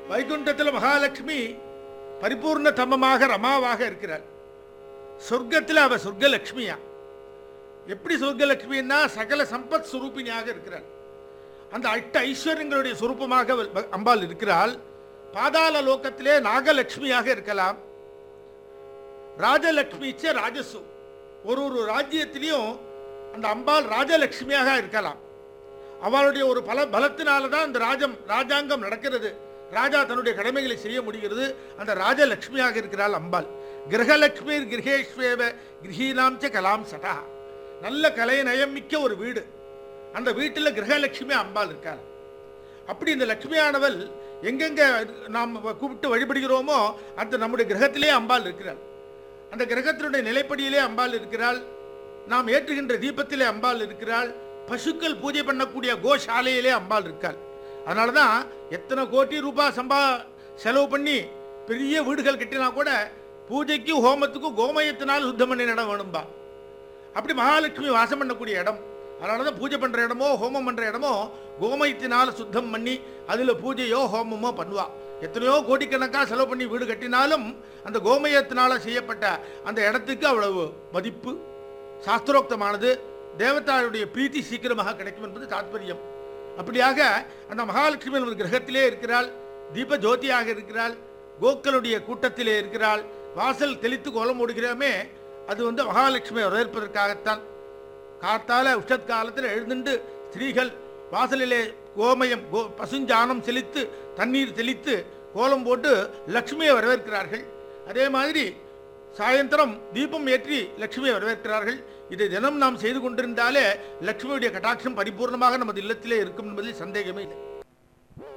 வைகுண்டத்தில் மகாலட்சுமி பரிபூர்ண தமமாக ரமாவாக இருக்கிறாள் சொர்க்கத்தில் அவ சொர்க்கலட்சுமியா எப்படி சொர்க்கலட்சுமின்னா சகல சம்பத் சுரூபிணியாக இருக்கிறாள் அந்த அட்ட ஐஸ்வர்யங்களுடைய சுரூபமாக அவள் ப- அம்பாள் இருக்கிறாள் பாதாள லோகத்திலே நாகலட்சுமியாக இருக்கலாம் ராஜலட்சுமிச்ச ராஜசு ஒரு ஒரு ராஜ்யத்திலையும் அந்த அம்பாள் ராஜலட்சுமியாக இருக்கலாம் அவளுடைய ஒரு பல பலத்தினால தான் அந்த ராஜம் ராஜாங்கம் நடக்கிறது ராஜா தன்னுடைய கடமைகளை செய்ய முடிகிறது அந்த ராஜலட்சுமியாக இருக்கிறாள் அம்பாள் கிரகலட்சுமி கிரகேஸ்வேவ கிரகீனாம் ச கலாம் சடா நல்ல கலை நயமிக்க ஒரு வீடு அந்த வீட்டில் கிரகலட்சுமி அம்பாள் இருக்காள் அப்படி இந்த லட்சுமியானவள் எங்கெங்க நாம் கூப்பிட்டு வழிபடுகிறோமோ அந்த நம்முடைய கிரகத்திலே அம்பாள் இருக்கிறாள் அந்த கிரகத்தினுடைய நிலைப்படியிலே அம்பாள் இருக்கிறாள் நாம் ஏற்றுகின்ற தீபத்திலே அம்பாள் இருக்கிறாள் பசுக்கள் பூஜை பண்ணக்கூடிய கோசாலையிலே அம்பாள் இருக்காள் அதனால தான் எத்தனை கோடி ரூபாய் சம்பா செலவு பண்ணி பெரிய வீடுகள் கட்டினா கூட பூஜைக்கும் ஹோமத்துக்கும் கோமயத்தினால் சுத்தம் பண்ணின இடம் வேணும்பா அப்படி மகாலட்சுமி வாசம் பண்ணக்கூடிய இடம் அதனால தான் பூஜை பண்ணுற இடமோ ஹோமம் பண்ணுற இடமோ கோமயத்தினால் சுத்தம் பண்ணி அதில் பூஜையோ ஹோமமோ பண்ணுவா எத்தனையோ கோடிக்கணக்காக செலவு பண்ணி வீடு கட்டினாலும் அந்த கோமயத்தினால் செய்யப்பட்ட அந்த இடத்துக்கு அவ்வளவு மதிப்பு சாஸ்திரோக்தமானது தேவதாருடைய பிரீத்தி சீக்கிரமாக கிடைக்கும் என்பது தாத்பரியம் அப்படியாக அந்த மகாலட்சுமி ஒரு கிரகத்திலே இருக்கிறாள் தீப ஜோதியாக இருக்கிறாள் கோக்களுடைய கூட்டத்திலே இருக்கிறாள் வாசல் தெளித்து கோலம் ஓடுகிறோமே அது வந்து மகாலட்சுமியை வரவேற்பதற்காகத்தான் காத்தால உஷத் காலத்தில் எழுந்துண்டு ஸ்திரீகள் வாசலிலே கோமயம் கோ பசுஞ்சாணம் செலுத்து தண்ணீர் தெளித்து கோலம் போட்டு லக்ஷ்மியை வரவேற்கிறார்கள் அதே மாதிரி சாயந்தரம் தீபம் ஏற்றி லக்ஷ்மியை வரவேற்கிறார்கள் இதை தினம் நாம் செய்து கொண்டிருந்தாலே லக்ஷ்மியுடைய கட்டாட்சம் பரிபூர்ணமாக நமது இல்லத்திலே இருக்கும் என்பதில் சந்தேகமே இல்லை